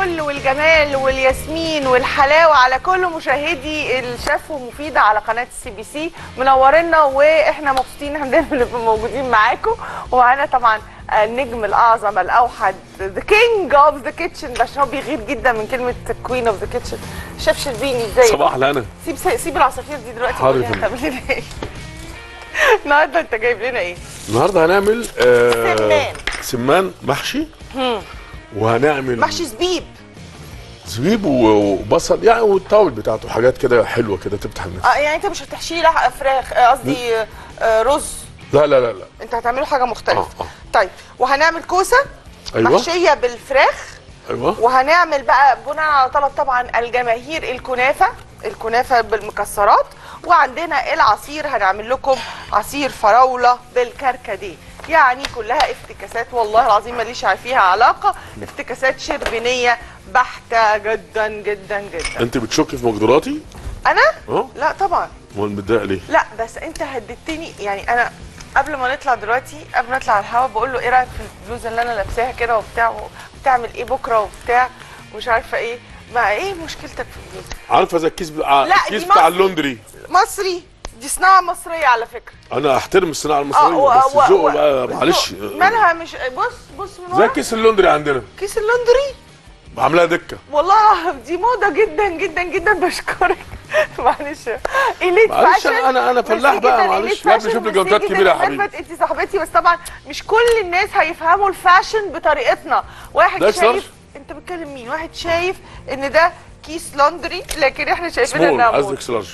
الفل والجمال والياسمين والحلاوه على كل مشاهدي الشيف ومفيده على قناه السي بي سي منورنا واحنا مبسوطين ان احنا دايما نبقى موجودين معاكم ومعانا طبعا النجم الاعظم الاوحد ذا كينج اوف ذا كيتشن عشان هو بيغير جدا من كلمه كوين اوف ذا كيتشن شيف شربيني ازيك صباح الهنا سيب سيب العصافير دي دلوقتي حاضر قول لي يا فندم. هتعمل لنا ايه النهارده انت جايب لنا ايه النهارده هنعمل آه سمان. سمان محشي وهنعمل محشي زبيب زبيب و- وبصل يعني والتاول بتاعته حاجات كده حلوه كده تفتح النفس اه يعني انت مش هتحشيه لحق فراخ آه، قصدي آه، رز لا لا لا لا انت هتعمله حاجه مختلفه آه، آه. طيب وهنعمل كوسه أيوة. محشيه بالفراخ ايوه وهنعمل بقى بناء على طلب طبعا الجماهير الكنافه الكنافه بالمكسرات وعندنا العصير هنعمل لكم عصير فراوله بالكركديه يعني كلها افتكاسات والله العظيم ماليش فيها علاقه افتكاسات شربينيه بحته جدا جدا جدا انت بتشكي في مقدراتي انا اه لا طبعا امال متضايق ليه لا بس انت هددتني يعني انا قبل ما نطلع دلوقتي قبل ما نطلع على الهوا بقول له ايه رايك في البلوزه اللي انا لابساها كده وبتاع وبتعمل ايه بكره وبتاع ومش عارفه ايه ما ايه مشكلتك في البلوزه عارفه زي الكيس بتاع لا، الكيس دي بتاع مصري. اللوندري مصري دي صناعه مصريه على فكره انا احترم الصناعه و- المصريه بس و- ذوقه و- بقى معلش مالها مش بص بص من زي ورا كيس اللوندري عندنا كيس اللندري عاملاها دكه والله دي موضه جدا جدا جدا بشكرك معلش إليت معلش فاشن. أنا- أنا- أنا فلاح ميرسي بقى، جداً، معلش. إليت يا ابني فاشن، شوف لي ميرسي جوانتات جداً كبيرة يا لمعرفة حبيبي. انت صاحبتي بس طبعا مش كل الناس هيفهموا الفاشن بطريقتنا واحد ده شايف إكس انت بتكلم مين واحد شايف ان ده كيس لاندري لكن احنا شايفين سمول انها قصدك مول سلارج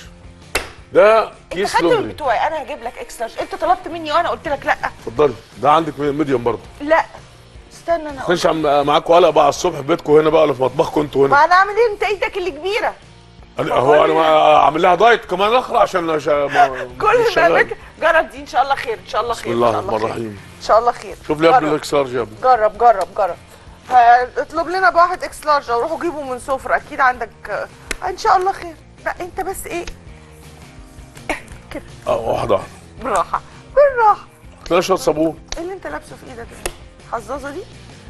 ده انت كيس خدت من لوندري بتوعي انا هجيب لك اكس لارج انت طلبت مني وانا قلت لك لا اتفضلي ده عندك ميديوم برضه لا استنى انا كانش عم- معاكم قلق بقى الصبح في بيتكم هنا بقى ولا في مطبخكم انتوا هنا ما انا اعمل ايه انت ايدك اللي كبيره أنا- هو انا ما- عامل لها دايت كمان اخرى عشان عشان ما- كل مش شغال. الاماكن جرب دي ان شاء الله خير ان شاء الله بسم خير الله ان شاء الرحمن خير. الرحيم ان شاء الله خير شوف لي يا ابني جرب. الاكس لارج يا ابني جرب جرب جرب ها، اطلب لنا بواحد اكس لارج او روحوا جيبوا من سفرة اكيد عندك آه، ان شاء الله خير لا انت بس ايه كده اه واحده واحده بالراحه بالراحه تلاقي شويه صابون ايه اللي انت لابسه في ايدك ده حظاظه دي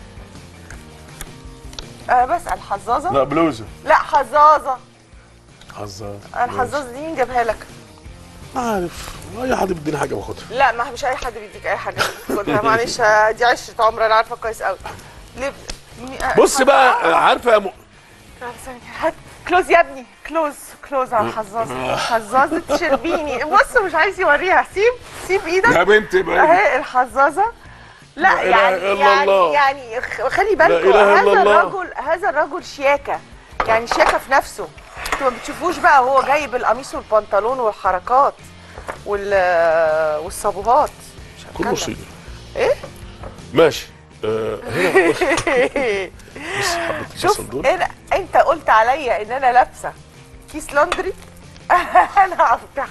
انا بسال حظاظه لا بلوزه لا حظاظه حظاظ الحظاظه دي مين جابها لك ما عارف اي حد بيديني حاجه باخدها لا ما مش اي حد بيديك اي حاجه خدها معلش آه، دي عشره عمر انا عارفه كويس قوي ليه مي- آه، بص بقى عارفه يا م... طب ثانية، هات كلوز يا ابني كلوز كلوز على الحظاظه حظاظه شربيني بص مش عايز يوريها سيب سيب يا ايدك بنتي بقى اهي الحظاظه لا لا إله يعني إلا يعني الله. يعني خ- خلي بالكم إله إلا هذا الله. الرجل هذا الرجل شياكه يعني شياكه في نفسه انتوا ما بتشوفوش بقى هو جايب القميص والبنطلون والحركات وال والصابوهات مش كل هتكلم. مصيبه ايه ماشي آه هنا بص بص حبه شوف البصل دول انا انت قلت عليا ان انا لابسه كيس لاندري انا هفتح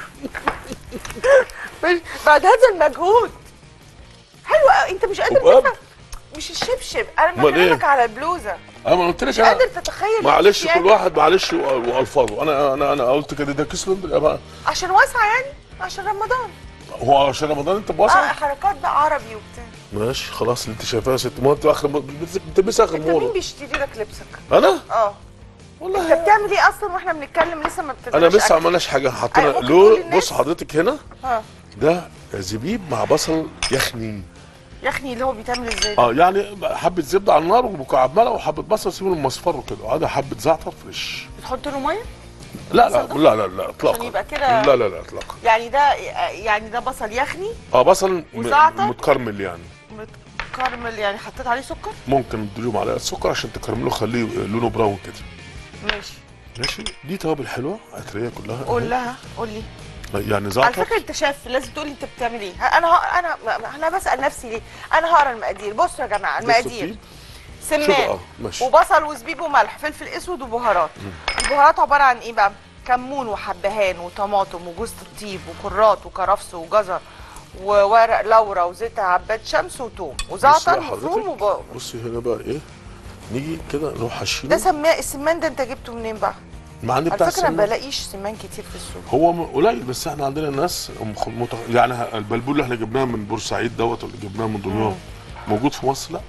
مش- بعد هذا المجهود حلو قوي انت مش قادر وقاب. تفهم مش الشبشب انا أمال إيه؟ بكلمك على البلوزه انا ما قلتليش مش انا قادر تتخيل معلش الشياكة. كل واحد معلش و- والفاظه انا انا انا قلت كده ده كيس لندن بقى عشان واسعه يعني عشان رمضان هو عشان رمضان انت اه بواسع حركات بقى عربي وبتاع ماشي خلاص اللي انت شايفاها يا ست ما انت اخر بتلبس اخر انت مين موضه بيشتري لك لبسك انا اه انت والله بتعمل ايه اصلا واحنا بنتكلم لسه ما انا ابتديناش لسه أكل؟ عملناش حاجه حطينا أيوة، ممكن تقول له للناس؟ بص حضرتك هنا ها ده زبيب مع بصل يخني يخني اللي هو بيتعمل ازاي ده؟ اه يعني حبه زبده على النار ومكعب ملح وحبه بصل سيبهم مصفر كده وهذا حبه زعتر فريش بتحط له ميه لا لا البصل لا لا لا اطلاقا عشان يبقى كده- لا لا لا اطلاقا يعني ده يعني ده بصل يخني اه بصل م- وزعتر؟ متكرمل يعني متكرمل يعني حطيت عليه سكر ممكن تديله معلقه سكر عشان تكرمله خليه لونه براون كده ماشي ماشي دي توابل حلوه عطريه كلها قول لها قول لي يعني على زعتر فكره انت شاف لازم تقول لي انت بتعمل ايه ه- انا ه... انا ما- انا بسال نفسي ليه انا هقرا المقادير بصوا يا جماعه بص المقادير فيه. شوف سمان اه ماشي وبصل وزبيب وملح فلفل اسود وبهارات البهارات عباره عن ايه بقى كمون وحبهان وطماطم وجوز الطيب وكرات وكرفس وجزر وورق لورا وزيت عباد شمس وتوم بصي وزعتر بقى مفروم حضرتك وب... بصي هنا بقى ايه نيجي كده نروح ده حاشينه سمان السمان ده انت جبته منين بقى؟ ما عندي على بتاع فكره ما السمنة. بلاقيش سمان كتير في السوق هو م- قليل بس احنا عندنا ناس مخ- متخ... يعني ه- البلبول اللي احنا جبناه من بورسعيد دوت اللي جبناه من دمياط موجود في مصر لا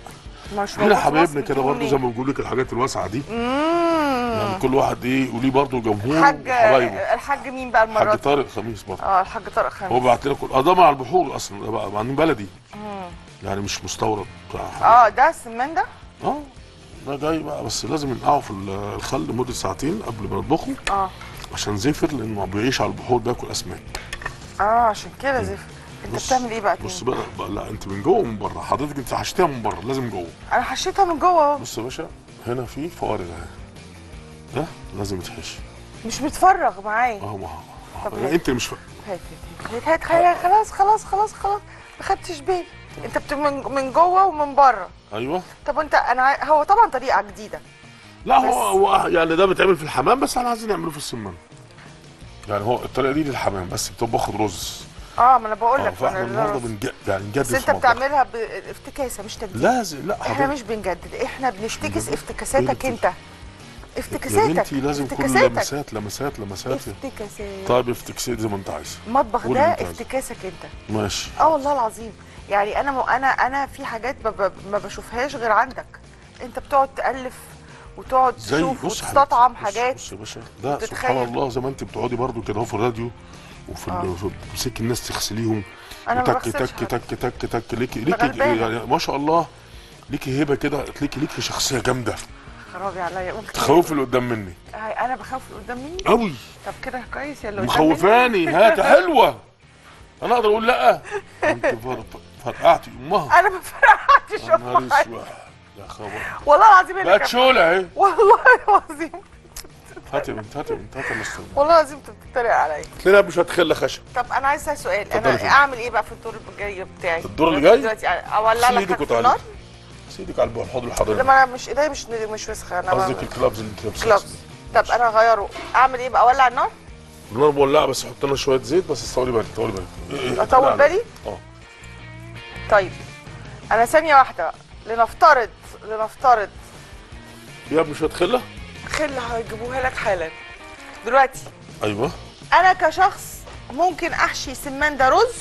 مش احنا موجود في حبايبنا مصر، كده بتجيبه برضه زي منين؟ ما بقول لك الحاجات الواسعه دي مم. يعني كل واحد ايه وليه برضه جمهور الحاج وحبايبه الحاج مين بقى المره حاج دي؟ طارق خميس برضه اه الحاج طارق هو خميس بعت لنا كل اه ده مع البحور اصلا ده بقى بعدين بلدي يعني مش مستورد بتاع حاجة. اه ده السمان ده؟ اه ده جاي بقى بس لازم ننقعه في الخل لمده ساعتين قبل ما نطبخه اه عشان زفر لانه بيعيش على البحور بياكل اسماك اه عشان كده زفر انت بص- بتعمل ايه بقى بص تاني؟ بقى, بقى لا انت من جوه ومن بره حضرتك انت حشتها من بره لازم جوه انا حشيتها من جوه اهو بص يا باشا هنا في فوارغ اهي ده لازم يتحشي مش متفرغ معايا اهو ما طب هو هات. انت مش فاهم هات هات هات هات خلاص خلاص خلاص خلاص ما خدتش بالي انت بت من, من جوه ومن بره ايوه طب انت انا عاي- هو طبعا طريقه جديده لا بس- هو هو يعني ده بيتعمل في الحمام بس احنا عايزين نعمله في السمان يعني هو الطريقه دي للحمام بس بتطبخ رز اه ما انا بقول اه لك فاحنا أنا النهارده الرز. بنج... يعني نجدد بس في انت المطبخ. بتعملها بافتكاسه مش تجديد لازم لا احنا حضرتك مش بنجدد احنا بنفتكس بنجدد. افتكاساتك إيه انت يا افتكاساتك بنتي لازم كل افتكاساتك. لمسات لمسات لمسات افتكاسات طيب افتكسيت زي ما انت عايز المطبخ قول ده اللي انت عايزه. افتكاسك انت ماشي اه والله العظيم يعني انا م... انا انا في حاجات ما, ب... ما بشوفهاش غير عندك انت بتقعد تالف وتقعد زي تشوف بص يا وتستطعم حبيبتي، بص- حاجات بص يا باشا ده وتتخيل. سبحان الله زي ما انت بتقعدي برضو كده اهو في الراديو وفي آه. ال- في تمسكي الناس تغسليهم أنا ما وتك بغسلش تك حد. تك تك تك ليكي ليكي غلبانة. يعني ما شاء الله ليكي هبه كده ليكي ليكي شخصيه جامده خرابي عليا قلت تخوف اللي قدام مني آه، انا بخاف اللي قدام مني قوي طب كده كويس يا اللي قدام مني. مخوفاني هات حلوه انا اقدر اقول لا انت فر- فرقعتي امها انا ما فرقعتش يا نهار والله اسود يا خبر والله العظيم اللي لا كان- تشوله اهي والله العظيم هات يا بنت هات يا بنت هات يا مستر والله العظيم انت بتتريق عليا تلاقيها مش هتخلى خشب طب انا عايز اسال سؤال اتفضلي انا فندم. اعمل ايه بقى في الدور الجاي بتاعي الدور اللي جاي؟ دلوقتي اولع لك سيدك حاجة في وتعالي النار سيدك على الحوض الحضاري لما انا مش ايديا مش مش وسخه انا قصدك الكلابز اللي انت لابسها كلابس طب انا هغيره اعمل ايه بقى اولع النار النار مولعه بس حط لنا شويه زيت بس استولي بالك طولي بالك إيه إيه اطول لا، لا. بالي اه طيب انا ثانيه واحده بقى. لنفترض لنفترض يا ابني شويه خله خله هيجيبوها لك حالا دلوقتي ايوه انا كشخص ممكن احشي سمان ده رز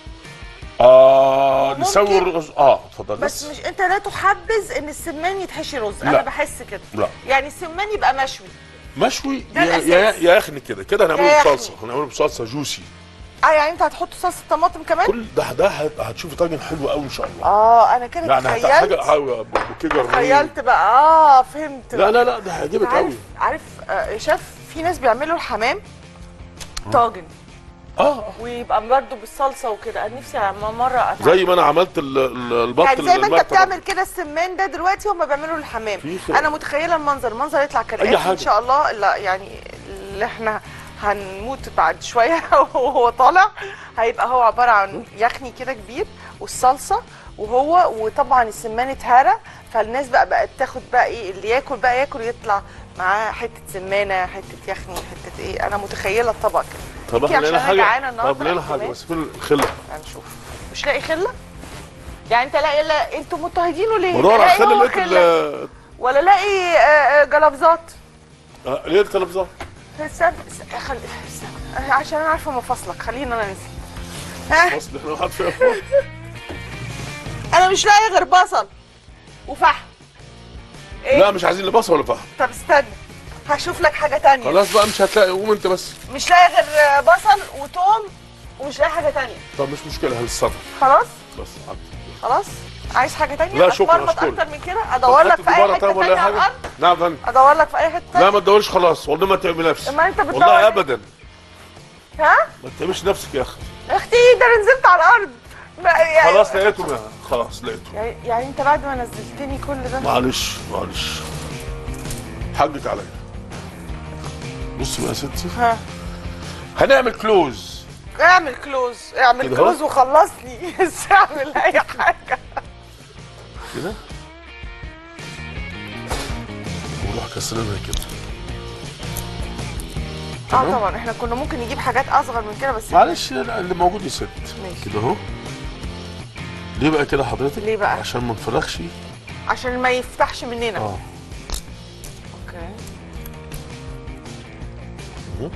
اه ممكن. نسوي الرز اه اتفضل بس بس مش انت لا تحبذ ان السمان يتحشي رز انا لا. بحس كده لا يعني السمان يبقى مشوي مشوي ده يا الأساس. يا يا يخني كده كده يا هنعمله يخني. بصلصه هنعمله بصلصه جوسي اه يعني انت هتحط صلصه طماطم كمان كل ده ده هت- هتشوفي طاجن حلو قوي ان شاء الله اه انا كده يعني هت- حاجه تخيلت حاجه بوكيه جرنيه تخيلت بقى اه فهمت لا لا لا ده هيعجبك عارف قوي عارف آه شاف في ناس بيعملوا الحمام طاجن اه ويبقى برضه بالصلصه وكده انا نفسي على مره أتعلم. زي ما انا عملت ال- ال- البط يعني زي ما انت المرتب. بتعمل كده السمان ده دلوقتي هم بيعملوا الحمام في خير. انا متخيله المنظر المنظر يطلع أي كالاتي حاجة. ان شاء الله لا يعني اللي احنا هنموت بعد شويه وهو طالع هيبقى هو عباره عن يخني كده كبير والصلصه وهو وطبعا السمان اتهرى فالناس بقى بقت تاخد بقى ايه اللي ياكل بقى ياكل يطلع معاه حته سمانه حته يخني حته ايه انا متخيله الطبق كده طب يمكن احنا لقينا عشان أنا جعانة حاجه النهاردة طب لقينا حاجه احتمال. بس فين الخله هنشوف مش لاقي خله يعني انت لاقي لا انتوا مضطهدينه ليه بدور على لاقي الخله هو لقيت خلة. ال- ولا لاقي آه، آه، جلافزات آه، لقيت التلفزيون استنى استنى خل... استنى عشان انا عارفه مفاصلك خليني انا نسي ها اصل احنا واحد فيها انا مش لاقي غير بصل وفحم ايه لا مش عايزين لا بصل ولا فحم طب استنى هشوف لك حاجه تانية خلاص بقى مش هتلاقي قوم انت بس مش لاقي غير آه، بصل وتوم ومش لاقي حاجه تانية طب مش مشكله هالصدر خلاص بس عدي. خلاص عايز حاجه تانية لا، شكرا، أتمرمط أشكرك. اكتر من كده ادور لك طب في حتى اي دبارة حته طيب ولا تانية أي على حاجه الارض نعم فندم ادور لك في اي حته لا تانية ما تدورش خلاص والله ما تعمل نفسك اما انت بتدور والله ليه؟ ابدا ها ما تعملش نفسك يا اخي اختي ده انا نزلت على الارض ما- يعني خلاص لقيته ما- خلاص لقيته يعني, يعني انت بعد ما نزلتني كل ده معلش معلش حقك عليا بص بقى يا ستي ها هنعمل كلوز اعمل كلوز اعمل كده اهو؟ كلوز وخلصني بس اعمل اي حاجه كده وروح كسرنا كده اه تمام. طبعا احنا كنا ممكن نجيب حاجات اصغر من كده بس معلش لا، اللي موجود يسد ماشي. كده اهو ليه بقى كده حضرتك ليه بقى؟ عشان ما نفرخش عشان ما يفتحش مننا اه اوكي مهم.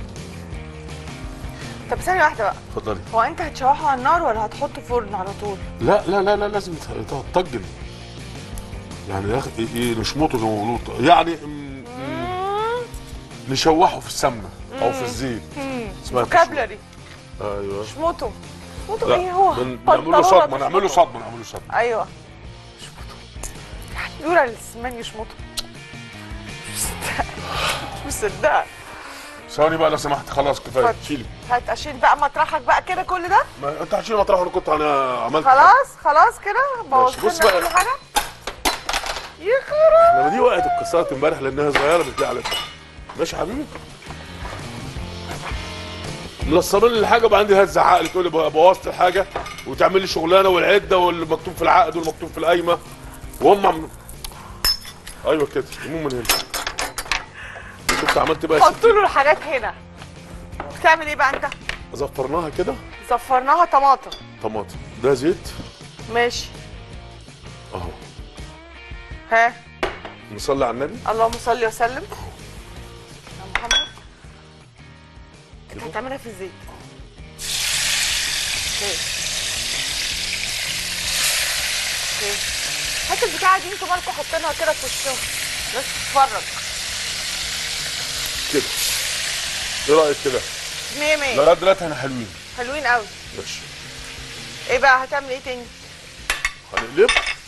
طب ثانيه واحده بقى اتفضلي هو انت هتشوحه على النار ولا هتحطه فرن على طول لا لا لا لا لازم يت- يتطجن يعني ياخد ايه إيه، نشمطه زي ما بيقولوا يعني م- م- نشوحه في السمنه او في الزيت اسمها تشويح. فوكابلري ايوه شموتو شموتو لا ايه هو بن- نعمل له بنطلونة صدمه نعمل له تشمطه. صدمه نعمل له صدمه ايوه شموتو يقول على السمان يشمطو مش مصدقه مش مصدقه ثواني بقى لو سمحت خلاص كفايه اتفضل. شيلي هات اشيل بقى مطرحك بقى كده كل ده ما انت هتشيل مطرح انا كنت انا عملت خلاص خلاص كده بوظت بص لنا بقى. كل حاجه يا خرا لما دي وقعت اتكسرت امبارح لانها صغيره مش على ماشي يا حبيبي ملصمين لي الحاجه وبعدين دي هتزعق لي تقول لي بوظت الحاجه وتعمل لي شغلانه والعده واللي مكتوب في العقد والمكتوب في القايمه وهم عم... ايوه كده يمون من هنا شفت عملت بقى يا حط ستي له الحاجات هنا بتعمل ايه بقى انت زفرناها كده زفرناها طماطم طماطم ده زيت ماشي اهو ها نصلي على النبي اللهم صل وسلم يا محمد انت هتعملها في الزيت اوكي اوكي هات البتاعه دي انتوا مالكم حاطينها كده في وشهم بس تتفرج كده ايه رايك كده؟ مية مية لغايه دلوقتي احنا حلوين حلوين قوي ماشي ايه بقى هتعمل ايه تاني هنقلب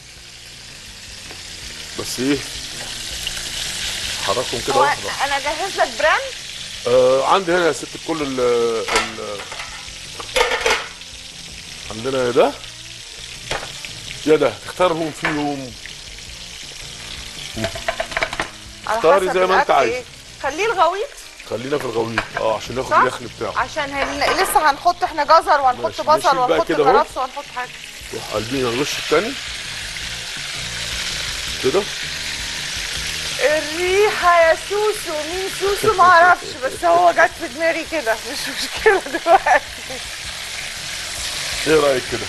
بس ايه حركهم كده هو واحده انا اجهز لك بران آه عندي هنا يا ست كل ال ال عندنا يا ده يا ده تختارهم فيهم على اختاري حسب زي ما انت الأكل عايز. إيه. خليه الغويط خلينا في الغويط اه عشان ناخد صح؟ اليخن بتاعه عشان هن... لسه هنحط احنا جزر وهنحط ماشي، بصل نشيل بقى وهنحط كده أهو. كرفس وهنحط حاجه روح قلبين الوش التاني كده الريحه يا سوسو مين سوسو معرفش بس هو جت في دماغي كده مش مشكله دلوقتي ايه رايك كده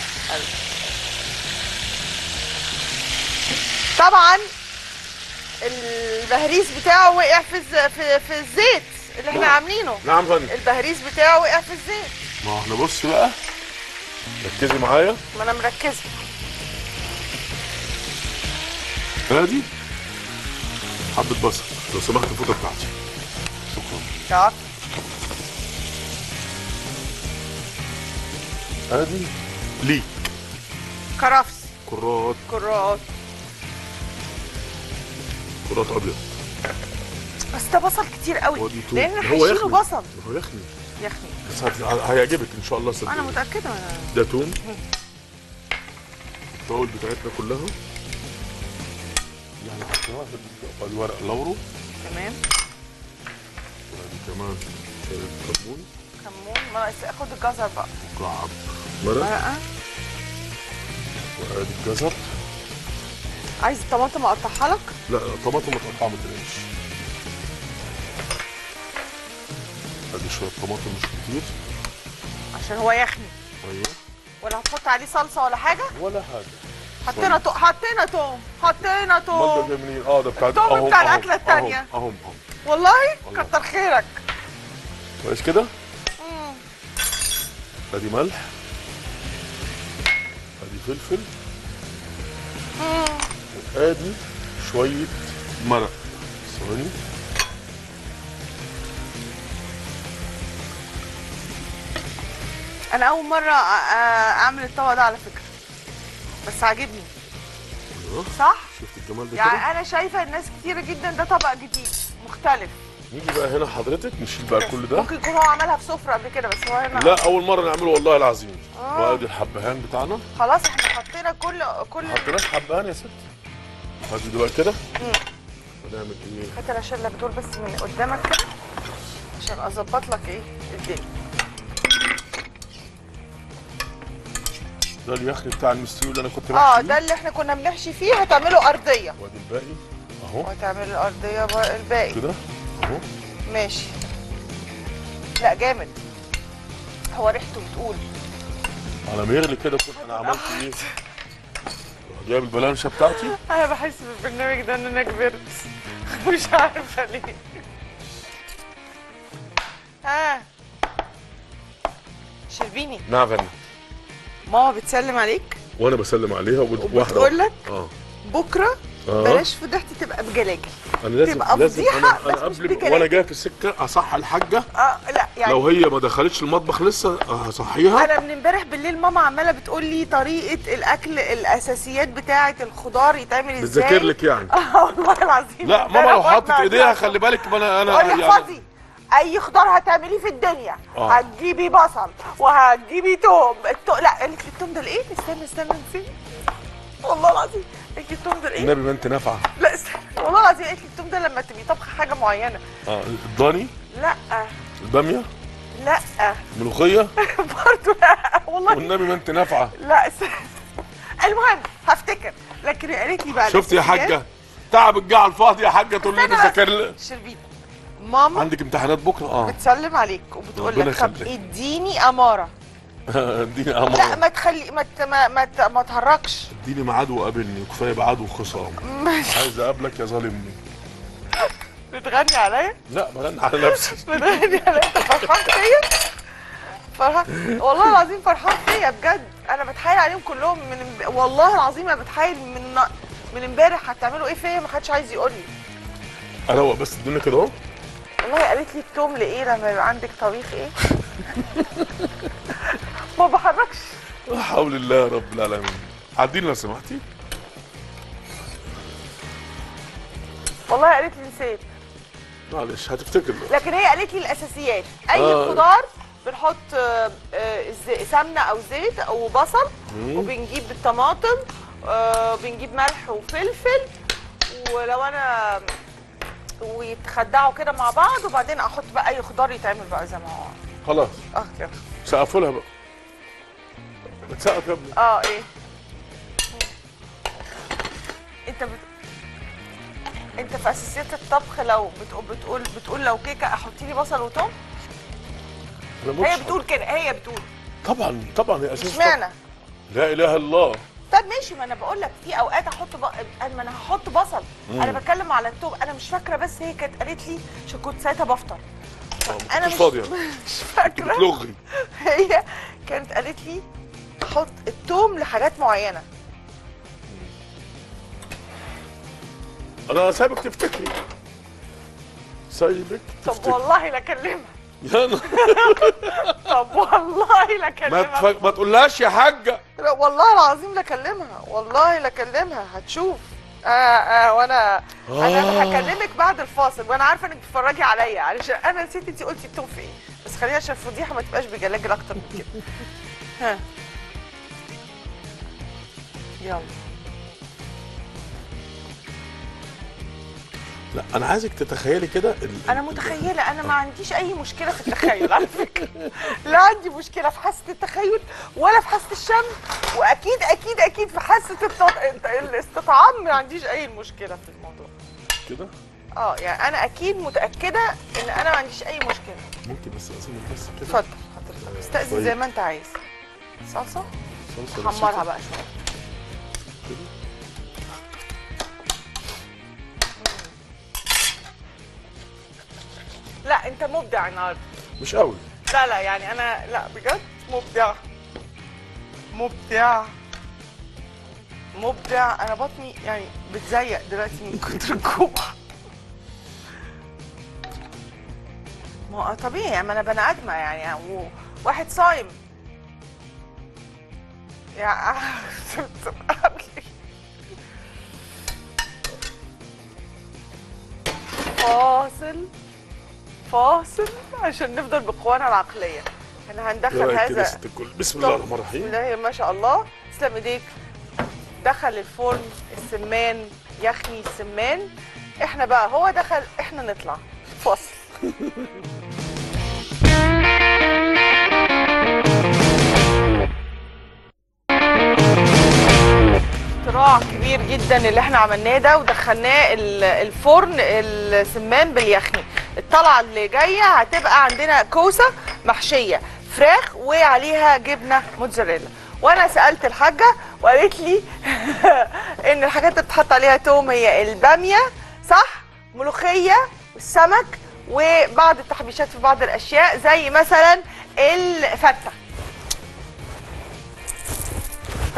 طبعا البهريز بتاعه وقع في الز... في, في الزيت اللي احنا عاملينه نعم فندم البهريز بتاعه وقع في الزيت ما احنا بص بقى ركزي معايا ما انا مركزه ادي حبه بصل لو سمحت الفوطه بتاعتي شكرا يا ادي ليك كرفس كرات كرات كرات ابيض بس ده بصل كتير قوي هو دي توم لان هو هيشيله يخني بصل هو يخني يخني بس هت- هيعجبك ان شاء الله انا صدقني متاكده أنا- ده توم الطاول بتاعتنا كلها يعني حطيناها في الورق لورو تمام وادي كمان شويه كمون كمون ما ناقص اخد الجزر بقى مكعب مرق مرقه وادي الجزر عايز الطماطم اقطعها لك لا لا طماطم متقطعه ما تقلقش ادي شويه طماطم مش كتير عشان هو يخني ايوه ولا هتحط عليه صلصه ولا حاجه ولا حاجه حطينا تو... حطينا توم حطينا امال ده توم جاي منين؟ اه ده بتاع الطعم أهو، بتاع أهو، الأكلة أهو، التانية. اهم اهم والله والله. كتر خيرك كويس كده مم. ادي ملح ادي فلفل مم. ادي شويه مرق ثواني انا اول مره أ- أ- اعمل الطبق ده على فكره بس عاجبني أيوه. صح شفت الجمال ده يعني كده انا شايفه الناس كتيره جدا ده طبق جديد مختلف نيجي بقى هنا حضرتك نشيل بقى كل ده ممكن يكون هو عملها في سفره قبل كده بس هو هنا لا اول مره نعمله والله العظيم آه. وادي الحبهان بتاعنا خلاص احنا حطينا كل كل ما حطيناش حبهان يا ست ادي دلوقتي كده مم. هنعمل ايه هات انا اشيل لك دول بس من قدامك كده عشان اظبط لك ايه الدنيا ده اليخني بتاع المستوي اللي انا كنت اه بحشيه ده اللي احنا كنا بنحشي فيه هتعمله ارضيه وادي الباقي اهو وهتعمل الارضيه بقى الباقي كده اهو ماشي لا جامد هو ريحته بتقول على ما يغلي كده كنت انا عملت ايه جايب البلانشه بتاعتي انا بحس بالبرنامج ده ان انا كبرت مش عارفه ليه ها شربيني نعم فندم ماما بتسلم عليك وانا بسلم عليها وبت- واحده وبتقول لك اه بكره آه. بلاش فضيحتي تبقى بجلاجل انا لازم تبقى لازم فضيحة انا, بس أنا مش قبل بكلام. وانا جاي في السكه اصح الحاجه اه لا يعني لو هي ما دخلتش المطبخ لسه هصحيها انا من امبارح بالليل ماما عماله بتقول لي طريقه الاكل الاساسيات بتاعه الخضار يتعمل ازاي بتذاكر لك يعني اه والله العظيم لا ماما لو حطت ايديها خلي بالك ما انا انا قولي يعني احفظي اي خضار هتعملي في الدنيا آه. هتجيبي بصل وهتجيبي توم التو... لا قالت لي التوم ده الايه استنى استنى نسيت والله العظيم قالت لي التوم ده الايه النبي ما انت نافعه لا استنى والله العظيم قالت لي التوم ده لما تبقي طبخه حاجه معينه اه الضاني لا الباميه لا الملوخيه برضه لا والله والنبي ما انت نافعه لا استنى المهم هفتكر لكن قالت لي بقى شفت يا الأساسيات. حاجه تعب الجاع على الفاضي يا حاجه تقول لي استنى بذاكر لك شربيني ماما عندك امتحانات بكره اه بتسلم عليك وبتقول ربنا لك طب يخليك. اديني اماره اديني لا امر ما تخلي ما ت- ما ما, ت- ما تهرجش اديني ميعاد وقابلني وكفايه ميعاد وخصام مش عايز اقابلك يا ظالمني بتغني عليا لا برن على نفسي بتغني عليا انت فرحان فيا فرحان والله العظيم فرحان فيا بجد انا بتحايل عليهم كلهم من امب- والله العظيم انا بتحايل من من امبارح هتعملوا ايه فيا ما حدش عايز يقول لي اروق بس الدنيا كده اهو والله قالت لي التوم لايه لما يبقى عندك طبيخ ايه ما بحركش لا حول الله يا رب العالمين عديني لو سمحتي والله قالت لي نسيت معلش هتفتكر بقى. لكن هي قالت لي الاساسيات اي آه. خضار بنحط آه، آه، ز- سمنه او زيت او بصل مم. وبنجيب الطماطم آه، بنجيب ملح وفلفل ولو انا ويتخدعوا كده مع بعض وبعدين احط بقى اي خضار يتعمل بقى زي ما هو خلاص اه كده سقفوا لها بقى بتسقف يا ابني اه ايه انت بت... انت في اساسيات الطبخ لو بتقول بتقول بتقول لو كيكه احط لي بصل وتوم انا ما هي قلتش بتقول كده هي بتقول طبعا طبعا يا اساس اشمعنى لا اله الا الله طب ماشي ما انا بقول لك في اوقات احط بق... ما انا هحط بصل انا بتكلم على التوم انا مش فاكره بس هي كانت قالت لي عشان كنت ساعتها بفطر انا انا مش مش فاضيه مش فاكره بتلغي هي كانت قالت لي حط التوم لحاجات معينه انا سايبك تفتكري سايبك طب تفتكري والله لا اكلمها يا أنا- طب والله لا ما اكلمها تف... ما تقولهاش يا حاجه لا والله العظيم لا اكلمها والله لا اكلمها هتشوف آه آه وانا انا آه. هكلمك بعد الفاصل وانا عارفه انك بتتفرجي عليا علشان انا نسيت انت قلتي التوم في ايه بس خلينا عشان الفضيحه ما تبقاش بجلاجل اكتر من كده ها يلا لا انا عايزك تتخيلي كده ال... انا متخيله انا ما عنديش اي مشكله في التخيل على فكره لا عندي مشكله في حاسه التخيل ولا في حاسه الشم واكيد اكيد اكيد في حاسه التط... الاستطعام ما عنديش اي مشكله في الموضوع كده اه يعني انا اكيد متاكده ان انا ما عنديش اي مشكله ممكن بس اسيبك بس كده اتفضل حضرتك استاذن طيب. زي ما انت عايز صلصه صلصة حمرها بسيطة. بقى شويه لا انت مبدع النهارده مش قوي لا لا يعني انا لا بجد مبدع مبدع مبدع انا بطني يعني بتزيق دلوقتي من كتر الجوع ما هو طبيعي ما انا بني ادمه يعني وواحد صايم يعني فاصل فاصل عشان نفضل بقوانا العقليه احنا ايه هندخل رايك كده يا هذا ست الكل بسم الله الرحمن بسم الرحيم الله ما شاء الله تسلم ايديك دخل الفرن السمان يخني السمان احنا بقى هو دخل احنا نطلع فاصل اختراع كبير جدا اللي احنا عملناه ده ودخلناه ال- الفرن السمان باليخني الطلعه اللي جايه هتبقى عندنا كوسه محشيه فراخ وعليها جبنه موتزاريلا وانا سالت الحاجه وقالت لي ان الحاجات اللي بتحط عليها توم هي الباميه صح ملوخيه والسمك وبعض التحبيشات في بعض الاشياء زي مثلا الفته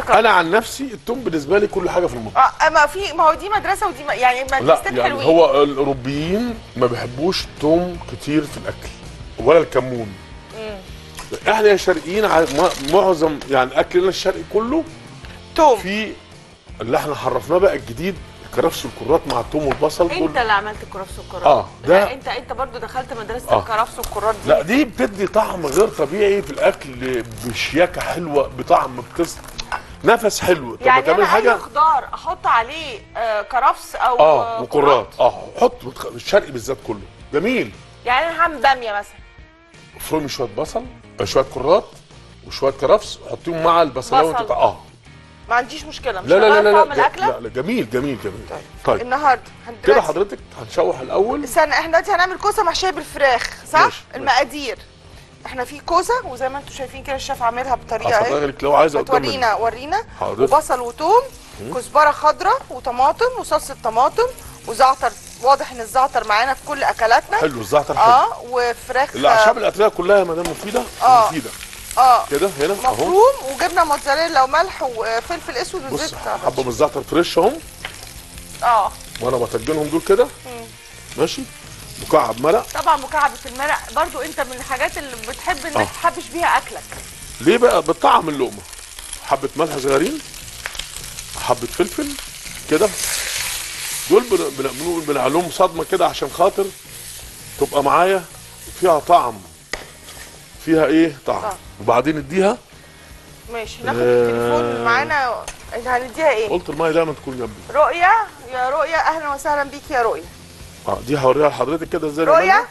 السكر انا عن نفسي التوم بالنسبه لي كل حاجه في المطبخ اه ما في ما هو دي مدرسه ودي م... يعني لا مدرستين يعني حلوين هو الاوروبيين ما بيحبوش التوم كتير في الاكل ولا الكمون احنا يا شرقيين ع- م- معظم يعني اكلنا الشرقي كله توم في اللي احنا حرفناه بقى الجديد الكرفس والكرات مع التوم والبصل انت دول اللي عملت الكرفس والكرات آه، ده- لا انت انت برضو دخلت مدرسه آه. الكرفس والكرات دي لا دي بتدي طعم غير طبيعي في الاكل بشياكه حلوه بطعم بتس نفس حلو طب ما يعني تعمل انا حاجه اي خضار احط عليه آه كرفس او اه وكرات اه حط وتخ- الشرقي بالذات كله جميل يعني انا هعمل باميه مثلا افرمي شويه بصل آه، شويه كرات وشويه كرفس حطيهم مع البصلايه بصل. وانت اه ما عنديش مشكله مش لا لا لا هغير لا طعم لا, الاكله لا, لا جميل جميل جميل طيب النهارده كده دلوقتي- حضرتك هنشوح الاول استنى احنا دلوقتي هنعمل كوسه محشيه بالفراخ صح؟ ماشي، ماشي. المقادير احنا في كوسه وزي ما انتم شايفين كده الشيف عاملها بطريقه اهي هفرغلك لو عايزه قدام مني. ورينا ورينا حاضر. وبصل وتوم كزبره خضراء وطماطم وصلصه طماطم وزعتر واضح ان الزعتر معانا في كل اكلاتنا حلو الزعتر حلو اه وفراخ الاعشاب العطريه كلها يا مدام مفيده آه. مفيده اه كده هنا اهو مفروم وجبنه موتزاريلا وملح وفلفل اسود بص وزيت حبه من الزعتر فريش اهم اه وانا بطجنهم دول كده ماشي مكعب مرق طبعا مكعبة المرق برضو انت من الحاجات اللي بتحب انك آه. تحبش بيها اكلك ليه بقى بطعم اللقمه حبه ملح صغيرين حبه فلفل كده دول بن- بن- بنقول بنعلهم صدمه كده عشان خاطر تبقى معايا فيها طعم فيها ايه طعم طعم. وبعدين اديها ماشي ناخد آه. التليفون اللي معانا هنديها ايه قلت الميه دايما تكون جنبي رؤية يا رؤية اهلا وسهلا بيك يا رؤية اه دي هوريها لحضرتك كده ازاي رؤية نعملها.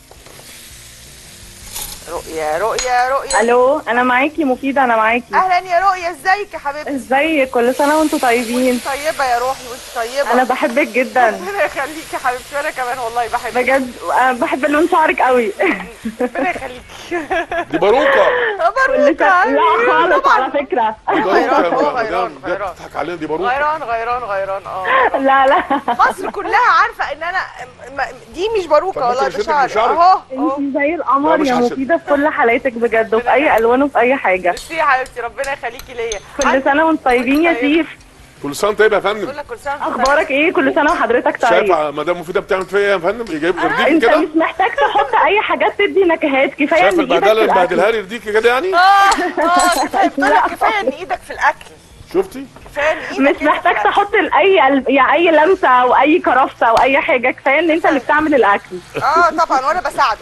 رؤية رؤية رؤية الو انا معاكي مفيده انا معاكي اهلا يا رؤية ازيك يا حبيبتي ازيك كل سنه وانتم طيبين طيبة يا روحي وانت طيبة انا بحبك جدا ربنا يخليكي يا حبيبتي وانا كمان والله بحبك بجد أنا بحب لون شعرك قوي ربنا يخليكي دي باروكه مبروك كل سنة- لا خالص على فكره دي غيران، باروكه هو يا غيران، مدام دي غيران. بتضحك علينا دي باروكه غيران غيران غيران اه لا لا مصر كلها عارفة ان انا م- دي مش باروكة طب والله ممكن ده أشدك شعري بشعرك؟ اهو اهو انت زي لا، القمر مش يا هشد. مفيده في كل حالاتك بجد وفي اي الوان وفي اي حاجه ميرسي يا حبيبتي ربنا يخليكي ليا كل سنه وانتم طيبين يا طيبة. سيف كل سنه طيب يا فندم بقول لك كل سنة وأنت طيب. اخبارك ايه كل سنه وحضرتك طيب شايفه مدام مفيده بتعمل فيا ايه يا فندم جايب ارديكي انت كده مش محتاج تحط اي حاجات تدي نكهات كفايه شايف ان ايدك البهدله في اللي الاكل بهدلها لي ارديكي كده يعني اه اه كفايه بقول لك كفايه ان ايدك في الاكل شفتي كفايه ان ايدك مش هنا محتاج في الأكل. تحط اي يعني اي لمسه او اي كرفسه او اي حاجه كفايه ان انت اللي بتعمل الاكل اه طبعا وانا بساعده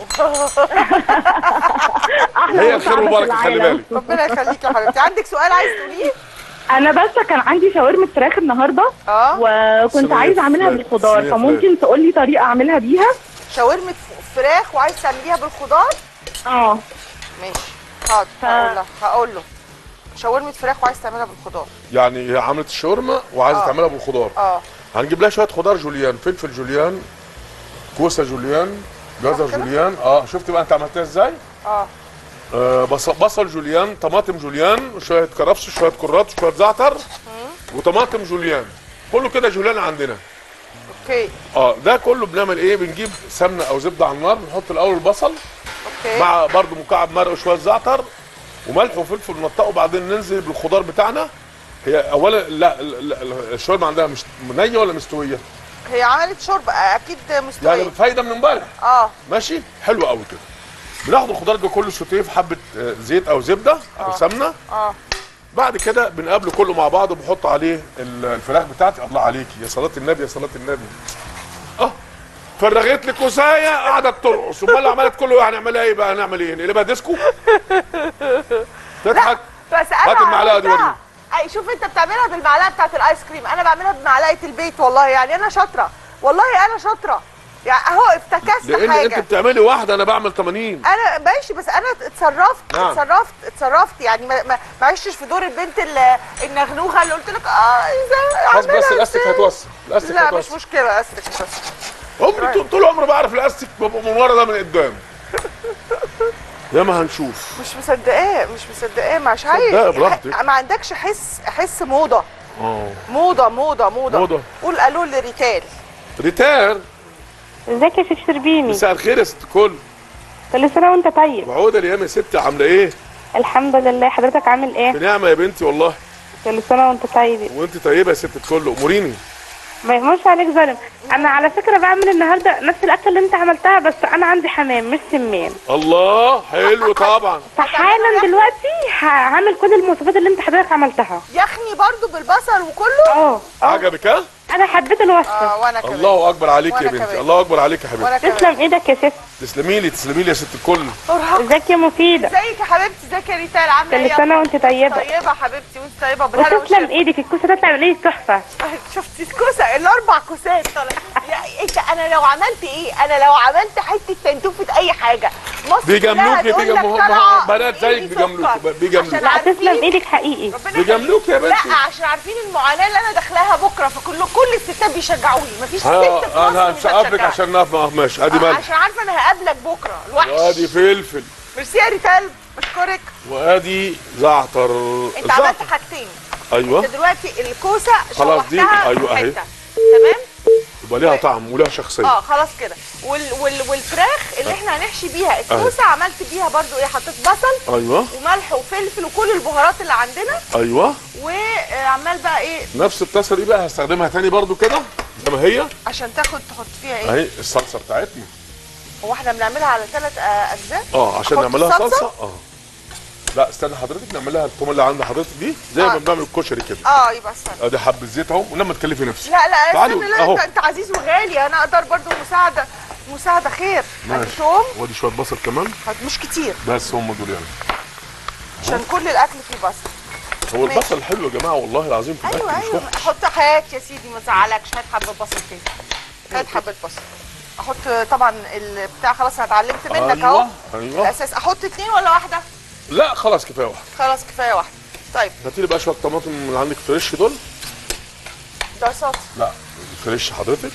احلى هي الخير مساعدة في وبركه خلي العالم. بالك ربنا يخليك يا حبيبتي عندك سؤال عايز تقوليه انا بس كان عندي شاورما فراخ النهارده اه وكنت صينية عايزه اعملها فراخ، بالخضار صينية فممكن تقول لي طريقه اعملها بيها شاورما فراخ وعايز تعمليها بالخضار اه ماشي حاضر ف- هقول له هقول له شاورما فراخ وعايز تعملها بالخضار يعني هي عملت الشاورما وعايزه آه. تعملها بالخضار اه هنجيب لها شويه خضار جوليان فلفل جوليان كوسه جوليان جزر كده؟ جوليان اه شفت بقى انت عملتها ازاي اه آه بصل, بصل جوليان طماطم جوليان وشويه كرفس وشويه كرات وشويه زعتر وطماطم جوليان كله كده جوليان عندنا اوكي اه ده كله بنعمل ايه بنجيب سمنه او زبده على النار نحط الاول البصل اوكي مع برضو مكعب مرق وشويه زعتر وملح وفلفل ننطقه وبعدين ننزل بالخضار بتاعنا هي اولا لا, لا, لا الشوربه عندها مش نيه ولا مستويه هي عملت شوربه اكيد يعني مستويه فايده من امبارح اه ماشي حلو قوي كده بناخد الخضار ده كله سوتيه في حبه آه، زيت او زبده او آه. سمنه اه بعد كده بنقابله كله مع بعض وبحط عليه ال- الفراخ بتاعتي الله عليكي يا صلاه النبي يا صلاه النبي اه فرغت لي كوسايه قعدت ترقص امال عملت كله هنعملها ايه بقى هنعمل ايه نقلبها ديسكو تضحك بس انا هات المعلقة دي عملتها. وريني. اي شوف انت بتعملها بالمعلقه بتاعت الايس كريم انا بعملها بمعلقه البيت والله يعني انا شاطره والله انا شاطره يعني اهو افتكست لان حاجه انت بتعملي واحده انا بعمل 80 انا ماشي بس انا اتصرفت نعم. اتصرفت اتصرفت يعني ما ما ما عشتش في دور البنت ال- النغنوغه اللي قلت لك اه ازاي بس بس أعملها الاستيك إزاي؟ هتوسع الاستيك لا مش هتوسع مشكله استك مش مشكلة. عمري طول- طول عمري بعرف الاستيك ببقى من ورا ده من قدام يا ما هنشوف مش مصدقاه مش مصدقاه مش عايز صدقها براحتك. ما عندكش حس حس موضه اه موضه موضه موضه موضة. قول قالوا لي ريتال ريتار ازيك يا شيف شربيني مساء الخير يا ست الكل كل سنه وانت طيب وعودة الايام يا ستي عامله ايه؟ الحمد لله حضرتك عامل ايه بنعمه يا بنتي والله كل سنة وانت طيب وانت طيبه يا ست الكل اموريني ما يهمش عليك ظالم انا على فكرة بعمل النهاردة نفس الاكل اللي انت عملتها بس انا عندي حمام مش سمان الله حلو طبعا فحالا دلوقتي هعمل كل المواصفات اللي انت حضرتك عملتها يخني برضو بالبصل وكله اه اه عجبك ها انا حبيت الوصفة اه وانا كمان الله اكبر عليك يا وأنا بنتي كمان. الله اكبر عليك يا حبيبتي وانا كمان تسلم ايدك يا ست تسلمي لي تسلمي لي يا ست الكل أرهق. ازيك يا مفيدة ازيك يا حبيبتي ازيك يا ريتال عامله ايه كل سنة وانت طيبة طيبه حبيبتي وانت طيبه بالهنا وتسلم والشفا ايدك الكوسة تطلع من ايدك تحفة شفتي الكوسه الاربع كوسات طلع يا انت انا لو عملت ايه انا لو عملت حته تنتوفه اي حاجه مصر بيجاملوكي كلها تقول لك بيجاملوكي طالعة بنات زيك إيدي بيجاملوكي سكر. بيجاملوكي عشان لا عارفين- تسلم ايدك حقيقي ربنا بيجاملوك يا يخليك. بنتي. لا عشان عارفين المعاناه اللي انا داخلاها بكره فكل كل الستات بيشجعوني مفيش ست في ها انا مصر مش هنسقف لك هتشجعني. عشان نقف ماشي ادي ملح عشان عارفه انا هقابلك بكره الوحش وادي فلفل ميرسي يا ريتال بشكرك وادي زعتر انت عملت الزعتر حاجتين ايوه انت دلوقتي الكوسه خلاص دي، شوحتها أيوة في أهي. حتة. تمام يبقى ليها طعم وليها شخصيه اه خلاص كده وال وال والفراخ اللي احنا هنحشي بيها الكوسه عملت بيها برضو ايه حطيت بصل ايوه وملح وفلفل وكل البهارات اللي عندنا ايوه وعمال بقى ايه نفس الطاسه دي بقى هستخدمها تاني برضو كده زي ما هي عشان تاخد تحط فيها ايه اهي الصلصه بتاعتنا هو احنا بنعملها على ثلاث اجزاء اه عشان أحط نعملها الصلصة؟ صلصه اه لا استنى حضرتك نعملها التوم اللي عند حضرتك دي زي ما آه. بنعمل الكشري كده اه يبقى استنى ادي حبه زيت اهو ولما تكلفي نفسك لا لا تعالوا، استنى لا أهو. انت, انت عزيز وغالي انا اقدر برضو مساعده مساعده خير ماشي ادي توم وادي شويه بصل كمان مش كتير بس هم دول يعني عشان كل الاكل فيه بصل هو ماشي. البصل حلو يا جماعه والله العظيم في الاكل ايوه مش ايوه وحش حط هات يا سيدي ما تزعلكش هات حبه بصل تاني هات حبه بصل احط طبعا البتاع خلاص انا اتعلمت منك اهو ايوه ايوه الاساس احط اتنين ولا واحده لا خلاص كفايه واحد خلاص كفايه واحده طيب هاتي لي بقى شويه طماطم من اللي عندك فريش دول ده صوت لا فريش حضرتك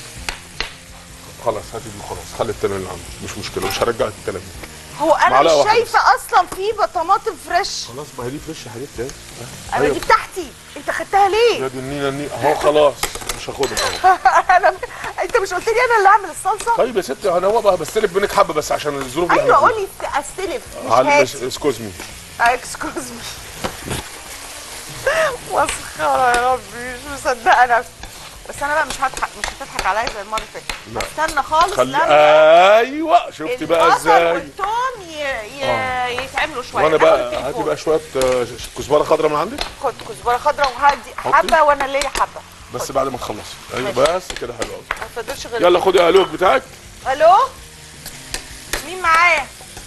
خلاص هاتي دي خلاص خلي التاني اللي عندك مش مشكله مش هرجع لك الكلام ده هو انا معلقة مش واحدة شايفه اصلا في طماطم فريش خلاص ما هي دي فريش يا حبيبتي اهي. انا أيوة. دي بتاعتي انت خدتها ليه يا دي النينه النينه اهو خلاص مش هاخدها اهو انا انت مش قلت لي انا اللي اعمل الصلصه طيب يا ستي انا هو بقى بستلف منك حبه بس عشان الظروف اللي ايوه احنا قولي استلف مش فيها. على هات اسكوز مي اكسكوز مي مسخره يا ربي مش مصدقه نفسي بس انا بقى مش هضحك مش هتضحك عليا زي المره اللي لا. فاتت استنى خالص خلي لما ايوه شفتي بقى البصل ازاي والثوم ي... ي... يتعملوا شويه وانا ناخد بقى التليفون. هاتي بقى شويه آه، كزبره خضراء من عندك خد كزبره خضراء وهدي حطي. حبه وانا ليا حبه بس بعد ما تخلصي ايوه ماشي. بس كده حلو قوي ما تفضلش غير يلا خدي الوك بتاعك الو مين معايا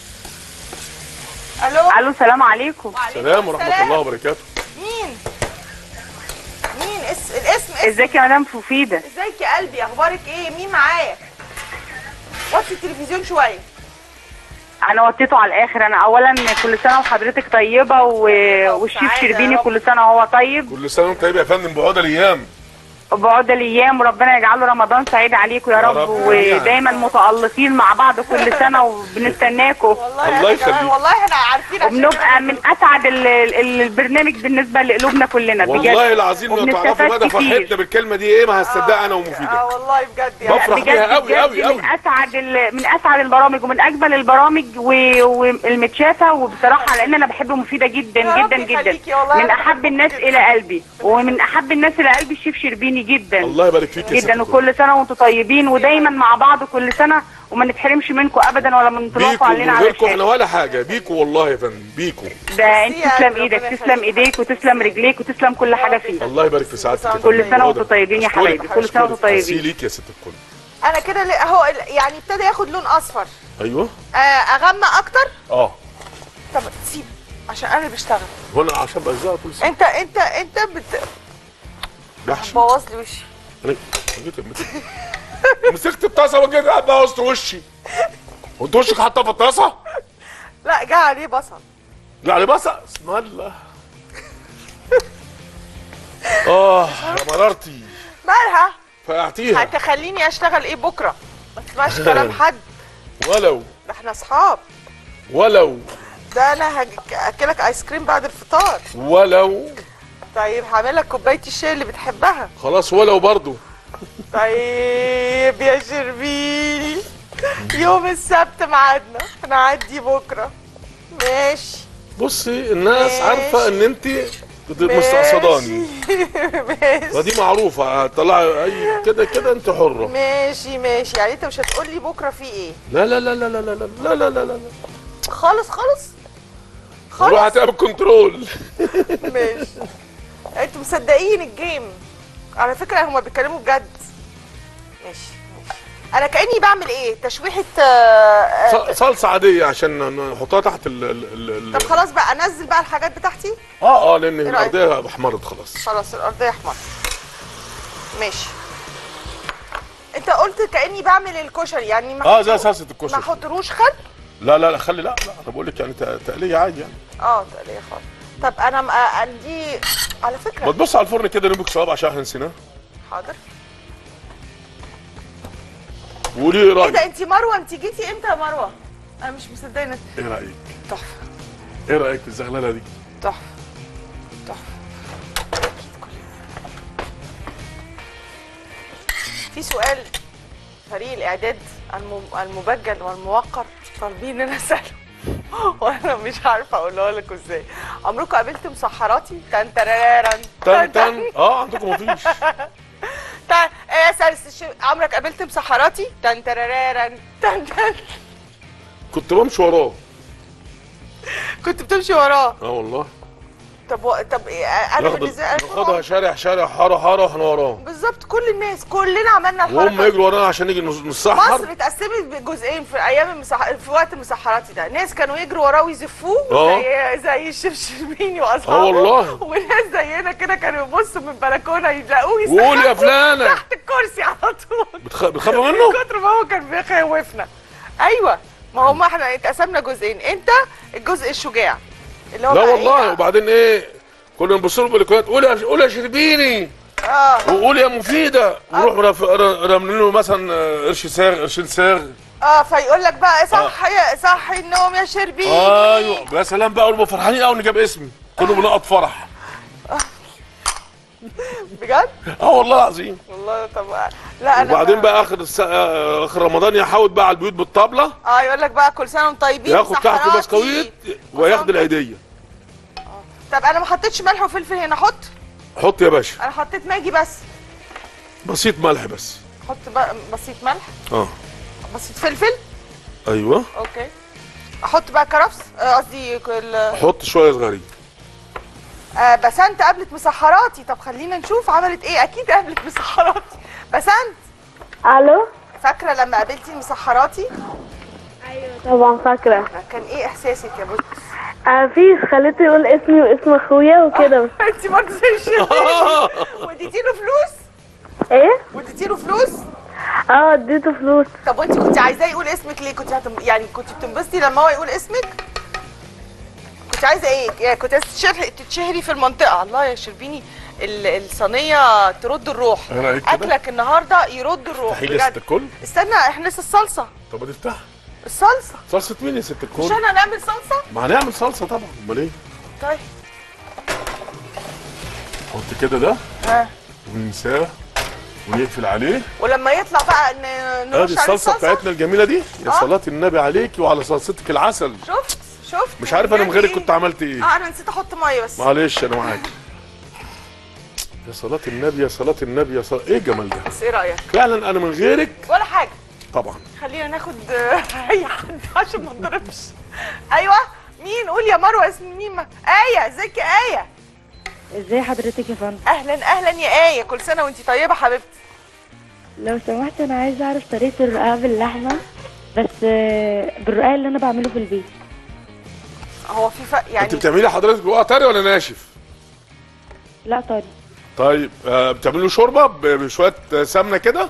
الو الو السلام عليكم وعليكم سلام ورحمه السلام. الله وبركاته مين مين اس... الاسم اسم ازيك يا مدام مفيده ازيك يا قلبي اخبارك ايه مين معايا وطي التلفزيون شويه انا وطيته على الاخر انا اولا كل سنه وحضرتك طيبه و... والشيف سعادة يا شربيني رب. كل سنه وهو طيب كل سنه وانت طيب يا فندم بعود الايام وبعد الايام وربنا يجعله رمضان سعيد عليكم يا يا رب رب. ودايما متالقين مع بعض كل سنه وبنستناكم والله الله أنا كمان- يخليك. والله احنا عارفين عشان وبنبقى من اسعد ال... ال- البرنامج بالنسبه لقلوبنا كلنا بجد والله العظيم لو تعرفوا وبنستفاد مدى كتير. فرحتنا بالكلمه دي ايه ما هصدقها انا ومفيده اه والله بجد يعني بفرح بجد بيها قوي بجد قوي قوي من اسعد ال- من اسعد البرامج ومن اجمل البرامج و- والمتشافه وبصراحه لان انا بحب مفيده جدا يا رب جدا جدا يخليكي، والله من أنا احب بحبك الناس جدا. الى قلبي ومن احب الناس الى قلبي الشيف شربيني جدا الله يبارك فيك يا ست جدا الكل. وكل سنه وانتم طيبين ودايما مع بعض كل سنه وما نتحرمش منكم ابدا ولا من بيكوا طلوعكم من علينا على غيركم احنا الشاشة. ولا حاجه بيكوا والله يا فندم بيكوا ده انت ميرسي يا تسلم قلبي، ايدك ربنا تسلم يخليك. ايديك وتسلم رجليك وتسلم كل حاجه فيك الله يبارك في سعادتك يا كل فندم. سنه هو وانتم ده. طيبين يا أشكرك. حبايبي كل سنه وانتم أشكرك. ميرسي طيبين ليك يا ست الكل انا كده ليه- اهو يعني ابتدى ياخد لون اصفر ايوه آه اغمق اكتر اه طب سيب عشان انا اللي بشتغل وانا عشان بزهق كل سنه انت انت انت بت... بحشي بوظ لي وشي انا جيت مسكت مسكت الطاسه وجيت قاعد بوظت وشي وانت وشك حاطه في الطاسه لا جه عليه بصل يعني بس اسم الله اه يا مرارتي مالها فقعتيها هتخليني اشتغل ايه بكره ما تسمعش كلام حد ولو ده احنا اصحاب ولو ده انا هاكلك ايس كريم بعد الفطار ولو طيب هعمل لك كوبايه الشاي اللي بتحبها خلاص ولو برضو طيب يا شربيني يوم السبت ميعادنا نعدي بكره ماشي بصي الناس ماشي. عارفه ان انت كنت مستقصداني ماشي فدي معروفه طلع اي كده كده انت حره ماشي ماشي يعني انت مش هتقول لي بكره في ايه لا لا لا لا لا لا لا لا لا لا خالص خالص روح خالص هتعمل كنترول ماشي انتوا مصدقين الجيم على فكره هما بيتكلموا بجد ماشي ماشي. انا كاني بعمل ايه تشويحه آه، آه، ص- صلصه عاديه عشان نحطها تحت ال ال ال طب خلاص بقى انزل بقى الحاجات بتاعتي اه اه لان إيه رأيك؟ الارضيه احمرت خلاص خلاص الارضيه احمر ماشي انت قلت كاني بعمل الكشري يعني ما اه أحط- زي صلصه ما الكشري احطلوش خل لا لا لا خلي لا لا انا بقول لك يعني ت- تقليه عادي يعني اه تقليه خالص طب انا م- آه، عندي على ما فكره تبص على الفرن كده نبك صواب عشان احنا نسيناه حاضر وقولي ايه ايه رايك ده انت مروه انت جيتي امتى يا مروه انا مش مصدقه إنك- ايه رايك تحفه ايه رايك في الزغلله دي تحفه تحفه في سؤال فريق الاعداد الم- المبجل والموقر طالبين ان انا اساله وانا مش عارفه اقولها لكم ازاي عمركم قابلتوا مسحراتي تن ترارن تن تن اه عندكم مفيش تن ايه يا سلس شو- عمرك قابلت مسحراتي تن ترارن تن تن كنت بمشي وراه كنت بتمشي وراه اه والله طب و... طب إيه انا ناخد بالنسبه لي ناخدها شارع شارع حاره حاره واحنا وراه بالظبط كل الناس كلنا عملنا وهم الحركه دي. يجروا ورانا عشان نيجي نص- نسحر مصر اتقسمت بجزئين في ايام المسح... في وقت المسحراتي ده ناس كانوا يجروا وراه ويزفوه اه. زي زي الشرشميني واصحابه اه والله. وناس زينا كده كانوا يبصوا من البلكونه يلاقوه يستخبوا وقول يا فلانه تحت الكرسي على طول بتخ... بتخافوا منه من كتر ما هو كان بيخوفنا ايوه ما هم احنا اتقسمنا جزئين انت الجزء الشجاع اللي هو لا بقى والله إيه؟ وبعدين ايه كنا نبص له بالكويت قول يا قول يا شربيني اه وقول يا مفيده ونروح رف- ر- راملين له مثلا آه، قرش ساغ قرشين ساغ اه فيقول لك بقى صح يا صح النوم يا شربيني ايوه يا سلام بقى ونبقى فرحانين قوي ان جاب اسمي كنا بنقط فرح بجد اه والله العظيم والله طب لا انا وبعدين ما- بقى اخر الس... آه، اخر رمضان يحاول بقى على البيوت بالطبله اه يقول لك بقى كل سنه وانتم طيبين ياخد تحت مسحراتي. بسكويت وياخد العيديه طب انا ما حطيتش ملح وفلفل هنا حط حط يا باشا انا حطيت ماجي بس بسيط ملح بس حط بقى بسيط ملح اه بسيط فلفل ايوه اوكي احط بقى كرفس آه، قصدي كل حط شويه صغيرين آه بسنت قابلت مسحراتي طب خلينا نشوف عملت ايه اكيد قابلت مسحراتي بسنت الو فاكره لما قابلتي مسحراتي طبعا فاكره كان ايه احساسك يا بنت آه في خليته يقول اسمي واسم اخويا وكده انت برضه زي الشربيني واديتي له فلوس ايه واديتي له فلوس اه اديته فلوس طب وانت كنت عايزاه يقول اسمك ليه كنت هتم... يعني كنت بتنبسطي لما هو يقول اسمك كنت عايزه ايه يعني كنت عايزه تتشهري, تتشهري في المنطقه الله يا شربيني ال- الصينيه ترد الروح ايه رأيك كده؟ اكلك النهارده يرد الروح تحيل يا ست بجد الكل استنى احنا لسه الصلصه طب ما تفتح الصلصه صلصه مين يا ست مش الكل احنا هنعمل صلصه ما هنعمل صلصه طبعا امال ايه طيب حط كده ده ها وننساه ونقفل عليه ولما يطلع بقى ن- نرش ادي عليه الصلصه بتاعتنا الجميله دي يا آه. صلاه النبي عليكي وعلى صلصتك العسل شفت شفت مش عارف انا من غيرك إيه؟ كنت عملت ايه اه انا نسيت احط ميه بس معلش انا معاك يا صلاة النبي يا صلاة النبي يا صلاة ايه الجمال ده بس ايه رايك فعلا انا من غيرك ولا حاجه طبعا خلينا ناخد اي حد عشان ما نضربش ايوه مين قول يا مروه اسم مين ما... ايه ازيك يا ايه ازاي حضرتك يا فندم اهلا اهلا يا ايه كل سنه وانت طيبه حبيبتي لو سمحت انا عايزه اعرف طريقه الرقاق باللحمه بس آه، بالرقاق اللي انا بعمله في البيت هو في فرق يعني انت بتعملي حضرتك بقى طري ولا ناشف لا طري طيب آه بتعملي له شوربه ب- بشويه آه، سمنه كده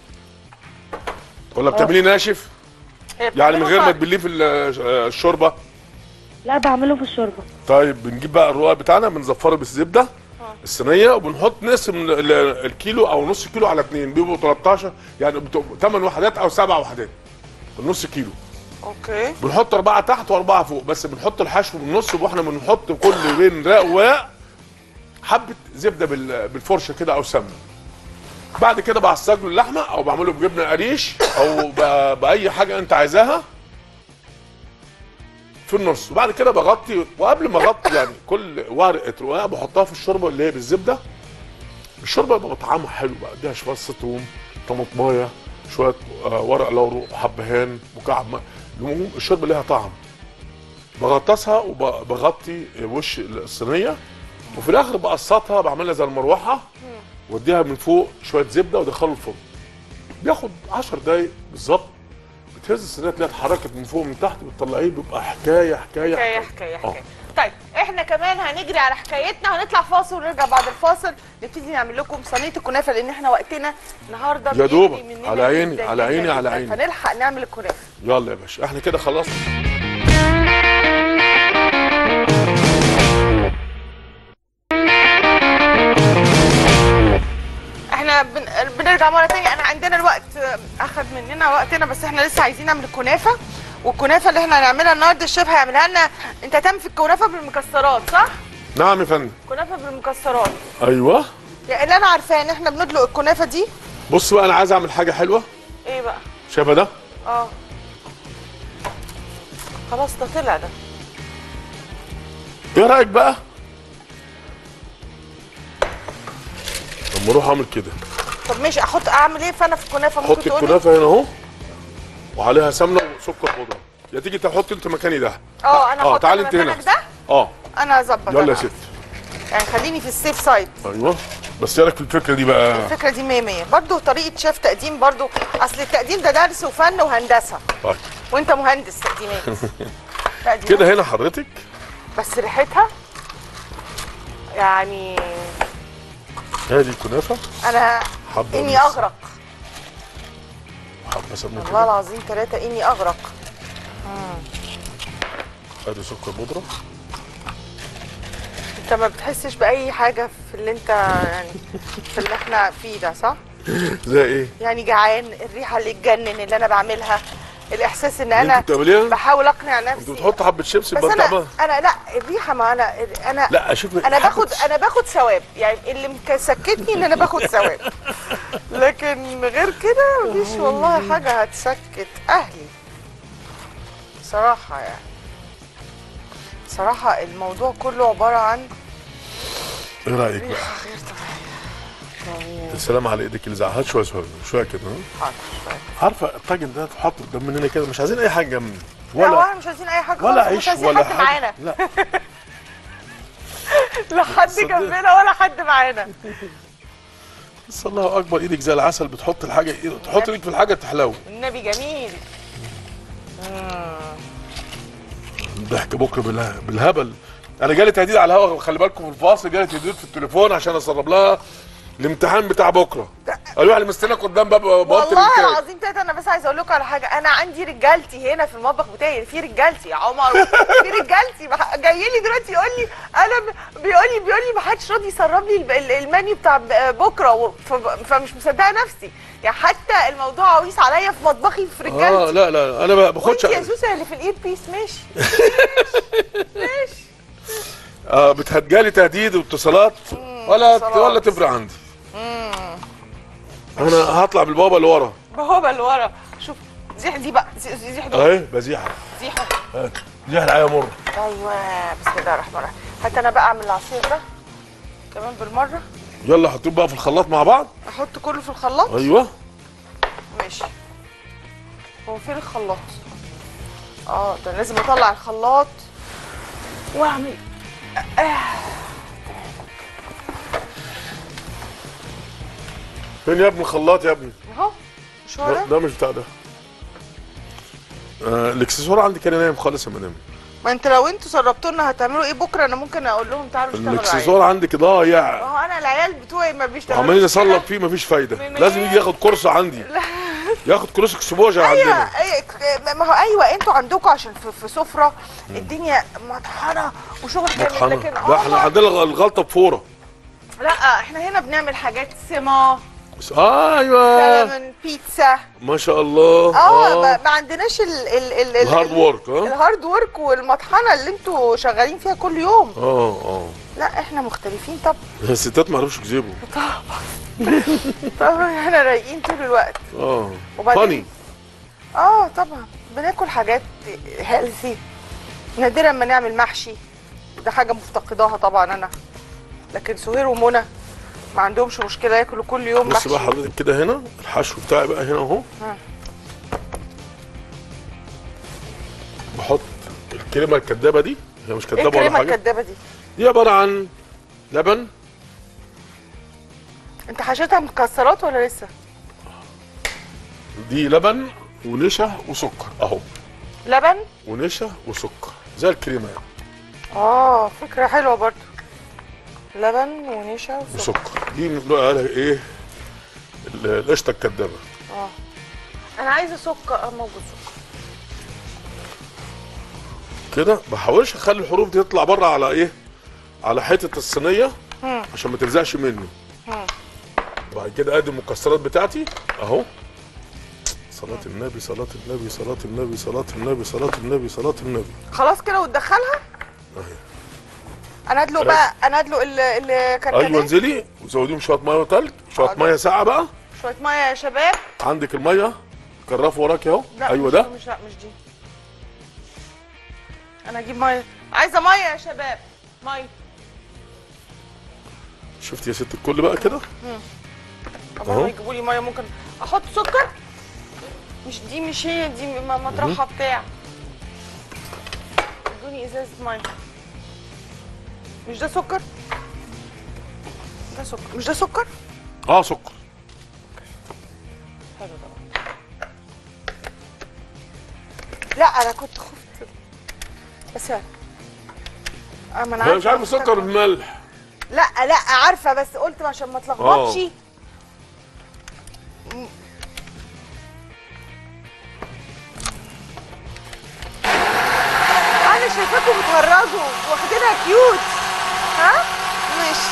ولا بتعمليه ناشف هي يعني من غير ما بتعمله تبليه في ال- آه، الشوربه لا بعمله في الشوربه طيب بنجيب بقى الرقاق بتاعنا بنزفره بالزبده الصينيه وبنحط نقسم ال- ال- الكيلو او نص كيلو على اتنين بيبقوا 13 يعني 8 وحدات او 7 وحدات النص كيلو اوكي بنحط اربعه تحت واربعه فوق بس بنحط الحشو بالنص واحنا بنحط كل بين راق وراق حبه زبده بال- بالفرشه كده او سمنه بعد كده بعصج له اللحمه او بعمله بجبنه قريش او ب- باي حاجه انت عايزاها في النص وبعد كده بغطي وقبل ما اغطي يعني كل ورقه رقاق بحطها في الشوربه اللي هي بالزبده الشوربه يبقى طعمها حلو بقى اديها شويه ثوم طماطمايه شويه آه، ورق لورو حبهان مكعب ماء المهم الشوربه ليها طعم بغطسها وبغطي وش الصينيه وفي الاخر بقسطها بعملها زي المروحه واديها من فوق شويه زبده وادخله الفرن بياخد 10 دقايق بالظبط بتهز الصينيه تلاقيها اتحركت من فوق ومن تحت بتطلعيه بيبقى حكايه حكايه حكايه حكايه آه. حكايه طيب احنا كمان هنجري على حكايتنا هنطلع فاصل ونرجع بعد الفاصل نبتدي نعمل لكم صينيه الكنافه لان احنا وقتنا النهارده يا بيجري دوبك. مننا على عيني، جداً على جداً عيني، على جداً. عيني. فنلحق نعمل الكنافه يلا يا باشا احنا كده خلصنا احنا بن... بنرجع مره تانية انا عندنا الوقت آه، اخد مننا وقتنا بس احنا لسه عايزين نعمل الكنافه والكنافه اللي احنا هنعملها النهارده الشيف هيعملها لنا انت هتعمل في الكنافه بالمكسرات صح؟ نعم يا فندم كنافه بالمكسرات ايوه يعني اللي انا عارفاه ان احنا بندلق الكنافه دي بص بقى انا عايز اعمل حاجه حلوه ايه بقى؟ شايفه ده اه خلاص ده طلع ده ايه رايك بقى لما اروح اعمل كده طب ماشي احط اعمل ايه فانا في الكنافه ممكن حط تقولي الكنافه هنا اهو وعليها سمنه وسكر بودره يا تيجي تحط انت مكاني ده اه انا اه احط تعالي أنا انت هنا مكانك ده اه انا هظبط يلا أنا. يا ست يعني خليني في السيف سايد ايوه بس ايه رايك في الفكره دي بقى الفكره دي 100 100 برضه طريقه شيف تقديم برضه اصل التقديم ده درس وفن وهندسه طيب وانت مهندس تقديمات تقديمات. كده هنا حضرتك بس ريحتها يعني هذه الكنافه انا حبه اني ونص. اغرق حبه سمنه والله كده العظيم ثلاثه اني اغرق ادي سكر بودره انت ما بتحسش باي حاجه في اللي انت يعني في اللي احنا فيه ده صح زي ايه يعني جعان الريحه اللي تجنن اللي انا بعملها الاحساس ان اللي انا انت بتعمليها بحاول اقنع انت نفسي بتحط حبه شيبسي بس يبقى انا طعمها انا لا الريحه ما انا انا لا شوف انا باخد انا باخد ثواب يعني اللي مسكتني ان انا باخد ثواب لكن غير كده مفيش والله حاجه هتسكت اهلي صراحه يعني صراحه الموضوع كله عباره عن ايه رايك بقى ريحه غير طبيعيه السلام على ايدك اللي زعلها شويه شويه شويه كده ها؟ حاضر شوية. عارفه الطاجن ده تحط قدام مننا كده مش عايزين اي حاجه جنبنا لا ولا ولا مش عايزين اي حاجه ولا خالص، عيش مش عايزين ولا حد حاجه معانا لا لا حد صدق. جنبنا ولا حد معانا بس الله اكبر ايدك زي العسل بتحط الحاجه تحط ايدك في الحاجه تحلو النبي جميل ضحك بكره بالها- بالهبل انا جالي تهديد على الهوا خلي بالكم في الفاصل جالي تهديد في التليفون عشان اسرب لها الامتحان بتاع بكره قالوا لي احنا مستنيك قدام باب بوابه والله الامتحان العظيم تلاته انا بس عايزه اقول لكم على حاجه انا عندي رجالتي هنا في المطبخ بتاعي في رجالتي يا عمر في رجالتي بح- جاي لي دلوقتي يقول لي انا ب- بيقول لي بيقول لي ما حدش راضي يسرب لي الب- ال- المنيو بتاع ب- بكره و- ف- فمش مصدقه نفسي يعني حتى الموضوع عويص عليا في مطبخي في اه رجالتي لا لا انا ما باخدش وانت يا سوسه اللي في الاير بيس ماشي ماشي اه بتهجالي تهديد واتصالات ولا اتصالات. ولا تفرق عندي انا هطلع بالبابا اللي ورا بهوبه اللي ورا شوف زيح دي بقى زي- زي- زيح دول اهي بزيحه زيحوا هات. زيح العيا مر ايوه بسم الله الرحمن الرحيم حتى انا بقى اعمل العصير ده كمان بالمره يلا حطوه بقى في الخلاط مع بعض احط كله في الخلاط ايوه ماشي هو فين الخلاط اه ده لازم اطلع الخلاط واعمل فين يا ابني الخلاط يا ابني اهو مش ده, ورا ده مش بتاع ده آه الاكسسوار عندي كان نايم خالص يا مدام ما انت لو انتوا سربتوا لنا هتعملوا ايه بكره انا ممكن اقول لهم تعالوا اشتغلوا معايا الاكسسوار عندي ضايع ما هو انا العيال بتوعي ما بيشتغلوش عمالين كده. اصلب فيه مفيش فايده من لازم غير- يجي ياخد كورس عندي ياخد كورس اكسبوجر ايوه عندنا أي- ما هو ايوه انتوا عندكم عشان في, في سفره الدنيا مطحنه وشغل جامد مطحنه لكن ده احنا عمر- عندنا الغلطه بفوره لا احنا هنا بنعمل حاجات سما بس آه ايوه سلمون بيتزا ما شاء الله اه ما, ما عندناش ال ال ال ال- الهارد وورك ها الهارد ورك والمطحنه اللي انتوا شغالين فيها كل يوم اه اه لا احنا مختلفين طب الستات ما عرفوش يكذبوا طبعا احنا رايقين طول الوقت اه وبعدين- فاني اه طبعا بناكل حاجات هيلثي نادرا ما نعمل محشي ده حاجه مفتقداها طبعا انا لكن سهير ومنى ما عندهمش مشكله ياكلوا كل يوم بص محشي بقى حضرتك كده هنا الحشو بتاعي بقى هنا اهو ها. بحط الكريمه الكدابه دي هي مش ايه كدابه ولا الكريمه حاجه الكدابه دي دي عباره عن لبن انت حشيتها مكسرات ولا لسه دي لبن ونشا وسكر اهو لبن ونشا وسكر زي الكريمه يعني اه فكره حلوه برضو لبن ونشا وسكر وسكر دي بنقول عليها ايه ال- القشطه الكدابه انا عايزه سكر اه موجود سكر كده بحاولش اخلي الحروف دي تطلع بره على ايه على حته الصينيه مم. عشان ما تلزقش مني مم. بعد كده ادي المكسرات بتاعتي اهو صلاة النبي صلاة النبي صلاة النبي صلاة النبي صلاة النبي صلاة النبي خلاص كده وتدخلها اهي انا ادلق بقى انا ادلق ال- الكركديه ايوه انزلي وزوديهم شويه ميه وتلج شويه حاضر. ميه ساقعه بقى شويه ميه يا شباب عندك الميه كرفوا وراك اهو لا ايوه مش ده مش لا مش دي انا اجيب ميه عايزه ميه يا شباب ميه شفت يا ست الكل بقى كده طب أهو. هم يجيبوا لي ميه ممكن احط سكر مش دي مش هي دي م- مطرحها بتاع ادوني ازازه ميه مش ده سكر ده سكر مش ده سكر اه سكر حلو ده لا انا كنت خفت بس اما انا انا عارفة مش عارف أفتكر. السكر الملح لا لا عارفه بس قلت عشان ما اتلخبطش آه. انا شايفاكم بتهرجوا واخدينها كيوت ها ماشي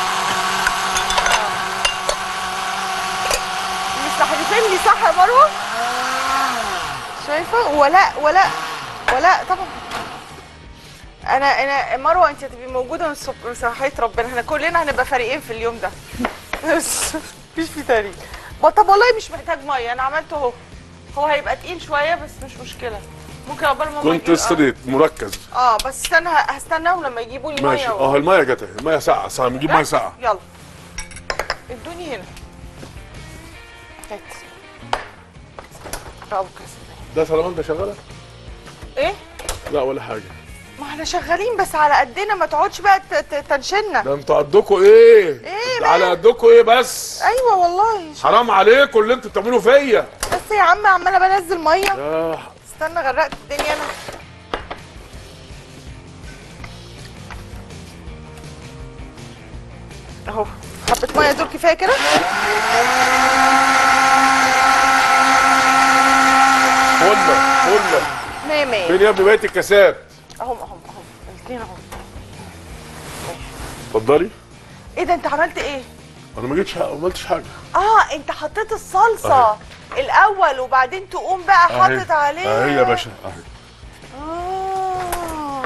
مستحلفين لي صح يا مروه شايفه ولاء ولاء ولاء طبعا انا انا مروه انت هتبقي موجوده من الصبح بصحيه ربنا احنا كلنا هنبقى فريقين في اليوم ده بس مفيش في تاريخ طب والله مش محتاج ميه انا عملته اهو هو هيبقى تقيل شويه بس مش مشكله ممكن عقبال ما كنت ستريت مركز اه بس استنى هستناهم لما يجيبوا لي ماشي ميه اه الميه جت اهي الميه ساقعه ساقعه نجيب ميه ساقعه يلا ادوني هنا هات برافو كده. ده سلاماندا شغاله ايه لا ولا حاجه ما احنا شغالين بس على قدنا ما تقعدش بقى ت- ت- تنشنا ده انتوا قدكوا ايه إيه ده على قدكوا ايه بس ايوه والله حرام عليكم اللي انتوا بتعملوه فيا بس يا عم عماله بنزل ميه يا استنى غرقت الدنيا انا اهو حبه ميه دول كفايه كده فله فله مية مية فين يا ابني بقيه الكاسات اهم اهم اهم الاثنين اهم اتفضلي ايه ده انت عملت ايه؟ انا ما جيتش ما عملتش حاجه اه انت حطيت الصلصه الاول وبعدين تقوم بقى أهي. حاطط عليه اهي يا باشا اهي اه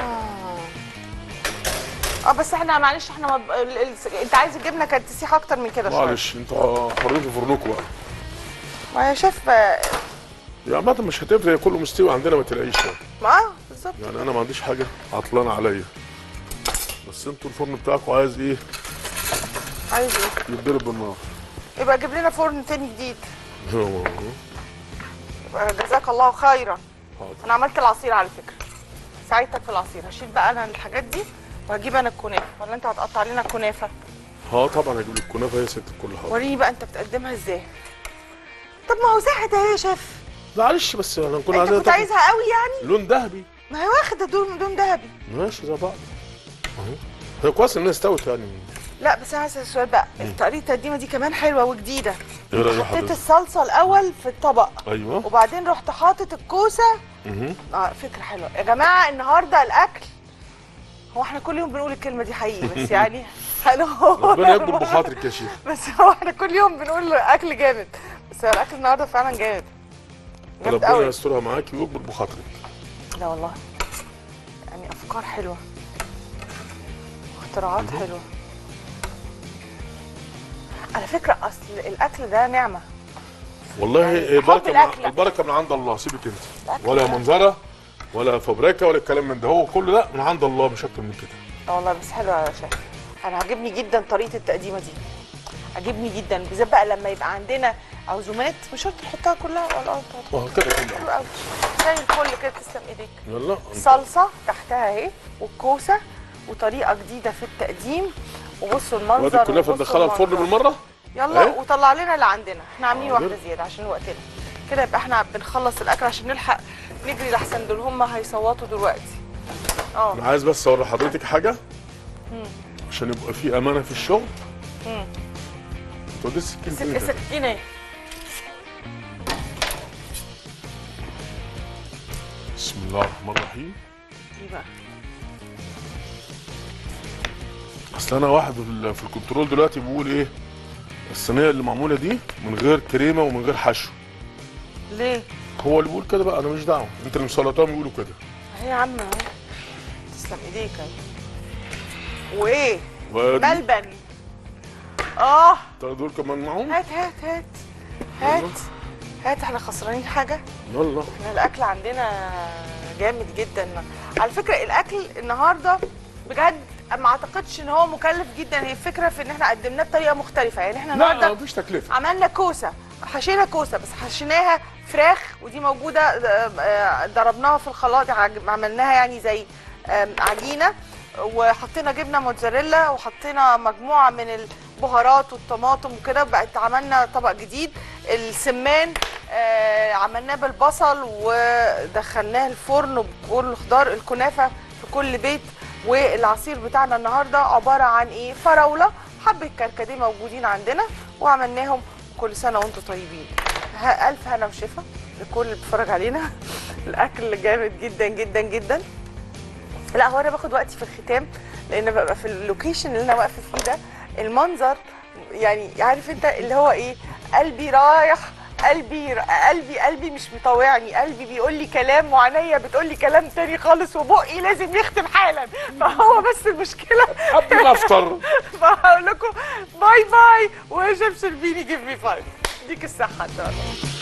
اه بس احنا معلش احنا مب... ال... ال... انت عايز الجبنه كانت تسيح اكتر من كده شويه معلش انتوا حرين في فرنكم بقى ما يا شيف يا عامة مش هتفرق هي كله مستوي عندنا ما تلاقيش يعني. ما آه، بالظبط يعني انا ما عنديش حاجه عطلانه عليا بس انتوا الفرن بتاعكم عايز ايه عايز ايه؟ يتضرب بالنار يبقى جيب لنا فرن تاني جديد يبقى جزاك الله خيرا حاضر. انا عملت العصير على فكره ساعدتك في العصير هشيل بقى انا الحاجات دي وهجيب انا الكنافه ولا انت هتقطع لنا الكنافه اه طبعا هجيب لك كنافه هي ست الكل حاضر وريني بقى انت بتقدمها ازاي طب ما هو ساحت اهي يا شيف معلش بس انا نكون انت عايزين كنت عايزها قوي يعني لون ذهبي ما هي واخده دون دون ذهبي ماشي زي بعض اهو هي كويس انها استوت يعني لا بس انا عايزه السؤال بقى طريقه التقديمه دي كمان حلوه وجديده ايه رايك حطيت حضرتك الصلصه الاول في الطبق ايوه وبعدين رحت حاطط الكوسه مهم. اه فكره حلوه يا جماعه النهارده الاكل هو احنا كل يوم بنقول الكلمه دي حقيقي بس يعني ربنا يكبر بخاطرك يا شيخ بس هو احنا كل يوم بنقول اكل جامد بس هو الاكل النهارده فعلا جامد جامد ربنا قوي يسترها معاكي ويكبر بخاطرك لا والله يعني افكار حلوه واختراعات حلوه على فكره اصل الاكل ده نعمه والله يعني إيه حب بركه من الأكل. البركه من عند الله سيبك انت الأكل ولا ده. منظره ولا فبركه ولا الكلام من ده هو كله ده من عند الله مش اكتر من كده اه والله بس حلو يا شيخ انا عاجبني جدا طريقه التقديمه دي عاجبني جدا بالذات بقى لما يبقى عندنا عزومات مش شرط تحطها كلها ولا اه اه كده كده حلو قوي زي الفل كده تسلم ايديك يلا صلصه تحتها اهي والكوسه وطريقه جديده في التقديم وبصوا المنظر وادي الكنافه وبصوا ندخلها الفرن المنظر. بالمره يلا اهي. وطلع لنا اللي عندنا احنا عاملين حاضر. واحده زياده عشان وقتنا كده يبقى احنا بنخلص الاكل عشان نلحق نجري لحسن دول هم هيصوتوا دلوقتي اه انا عايز بس اوري حضرتك حاجه عشان يبقى في امانه في الشغل مم. تودي السكين السك- فين كده؟ السكينه اهي بسم الله الرحمن الرحيم دي بقى اصل انا واحد في ال- في الكنترول دلوقتي بيقول ايه الصينيه اللي معموله دي من غير كريمه ومن غير حشو ليه؟ هو اللي بيقول كده بقى انا مش دعوه انت اللي مسلطاهم بيقولوا كده اهي يا عم اهي تسلم ايديك اهي وايه؟ وادي ملبن اه دول كمان معاهم هات هات هات هات هات احنا خسرانين حاجه يلا احنا الاكل عندنا جامد جدا على فكره الاكل النهارده بجد ما اعتقدش ان هو مكلف جدا هي الفكره في ان احنا قدمناه بطريقه مختلفه يعني احنا لا النهارده مفيش تكلفه عملنا كوسه حشينا كوسه بس حشيناها فراخ ودي موجوده آه، آه، ضربناها في الخلاط عج- عملناها يعني زي آم، عجينه وحطينا جبنه موتزاريلا وحطينا مجموعه من البهارات والطماطم وكده بقت عملنا طبق جديد السمان آه، عملناه بالبصل ودخلناه الفرن بكل خضار الكنافه في كل بيت والعصير بتاعنا النهارده عباره عن ايه فراوله حبه كركديه موجودين عندنا وعملناهم كل سنه وانتم طيبين ه- الف هنا وشفا لكل اللي بيتفرج علينا الاكل جامد جدا جدا جدا لا هو انا باخد وقتي في الختام لان ببقى في اللوكيشن اللي انا واقفه فيه ده المنظر يعني عارف انت اللي هو ايه قلبي رايح قلبي قلبي قلبي مش مطوعني قلبي بيقول لي كلام وعينيا بتقول لي كلام تاني خالص وبقي لازم يختم حالا فهو بس المشكله قبل ما افطر فهقول لكم باي باي وشبشب بيني جيف مي فايف ديك الصحه ان شاء الله